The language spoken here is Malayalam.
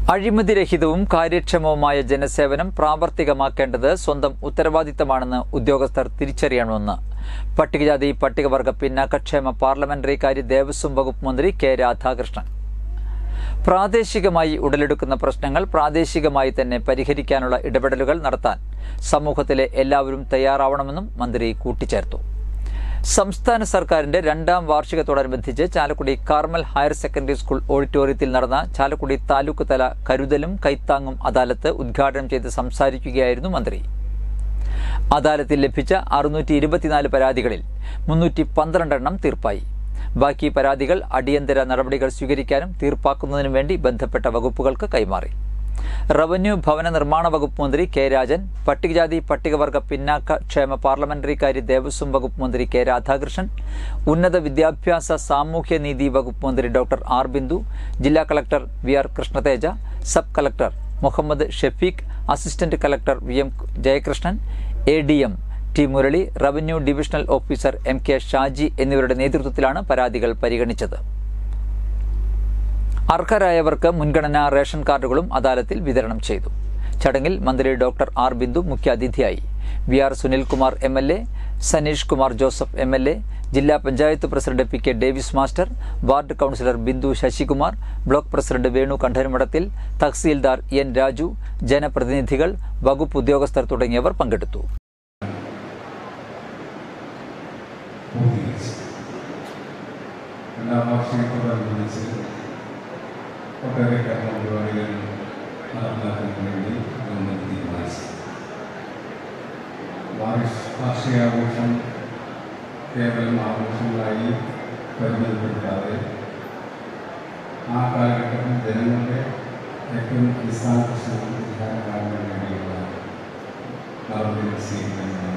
അഴിമതിരഹിതവും കാര്യക്ഷമവുമായ ജനസേവനം പ്രാവർത്തികമാക്കേണ്ടത് സ്വന്തം ഉത്തരവാദിത്തമാണെന്ന് ഉദ്യോഗസ്ഥർ തിരിച്ചറിയണമെന്ന് പട്ടികജാതി പട്ടികവർഗ പിന്നാക്കക്ഷേമ പാർലമെന്ററി കാര്യ ദേവസ്വം വകുപ്പ് മന്ത്രി കെ രാധാകൃഷ്ണൻ പ്രാദേശികമായി ഉടലെടുക്കുന്ന പ്രശ്നങ്ങൾ പ്രാദേശികമായി തന്നെ പരിഹരിക്കാനുള്ള ഇടപെടലുകൾ നടത്താൻ സമൂഹത്തിലെ എല്ലാവരും തയ്യാറാവണമെന്നും മന്ത്രി കൂട്ടിച്ചേർത്തു സംസ്ഥാന സർക്കാരിന്റെ രണ്ടാം വാർഷികത്തോടനുബന്ധിച്ച് Chalakudy Carmel higher secondary school ഓഡിറ്റോറിയത്തിൽ നടന്ന ചാലക്കുടി താലൂക്ക് തല കരുതലും കൈത്താങ്ങും അദാലത്ത് ഉദ്ഘാടനം ചെയ്ത് സംസാരിക്കുകയായിരുന്നു മന്ത്രി അദാലത്തിൽ ലഭിച്ച അറുന്നൂറ്റി ഇരുപത്തിനാല് പരാതികളിൽ മുന്നൂറ്റി പന്ത്രണ്ടെണ്ണം തീർപ്പായി ബാക്കി പരാതികൾ അടിയന്തര നടപടികൾ സ്വീകരിക്കാനും തീർപ്പാക്കുന്നതിനും വേണ്ടി ബന്ധപ്പെട്ട വകുപ്പുകൾക്ക് കൈമാറി റവന്യൂ ഭവന നിർമ്മാണ വകുപ്പ് മന്ത്രി കെ രാജൻ പട്ടികജാതി പട്ടികവർഗ പിന്നാക്ക ക്ഷേമ പാർലമെന്ററി കാര്യ ദേവസ്വം വകുപ്പ് മന്ത്രി കെ രാധാകൃഷ്ണൻ ഉന്നത വിദ്യാഭ്യാസ സാമൂഹ്യനീതി വകുപ്പ് മന്ത്രി ഡോക്ടർ ആർ ബിന്ദു ജില്ലാ collector V R Krishnateja sub collector Muhammad Shafeeq assistant collector V M Jayakrishnan A D M T Murali revenue divisional officer M K Shaji എന്നിവരുടെ നേതൃത്വത്തിലാണ് പരാതികൾ പരിഗണിച്ചത് അർഹരായവർക്ക് മുൻഗണനാ റേഷൻ കാർഡുകളും അദാലത്തിൽ വിതരണം ചെയ്തു ചടങ്ങിൽ മന്ത്രി ഡോക്ടർ ആർ ബിന്ദു മുഖ്യാതിഥിയായി V R Sunilkumar M L A Saneesh Kumar Joseph M L A ജില്ലാ panchayat president P K Davis master ward councillor Bindu Sasikumar block president Venu Kantharamadathil tahsildar N Raju ജനപ്രതിനിധികൾ വകുപ്പ് ഉദ്യോഗസ്ഥർ തുടങ്ങിയവർ പങ്കെടുത്തു പൂർത്തീകരിച്ചു രണ്ടാം വാർഷികത്തോടനുബന്ധിച്ച് ഒട്ടേറെ കർമ്മ പരിപാടികൾ നടപ്പിലാക്കുന്നതിന് വേണ്ടി ഗവൺമെൻറ് തീരുമാനിച്ചു വാർഷ- വാർഷികാഘോഷം കേവലം ആഘോഷങ്ങളായി പരിമിതപ്പെടുത്താതെ ആ കാലഘട്ടത്തിൽ ജനങ്ങളുടെ ഏറ്റവും അടിസ്ഥാന പ്രശ്നങ്ങൾക്ക് പരിഹാരം കാണുന്നതിന് വേണ്ടിയുള്ള നടപടികൾ സ്വീകരിക്കുന്നതിന്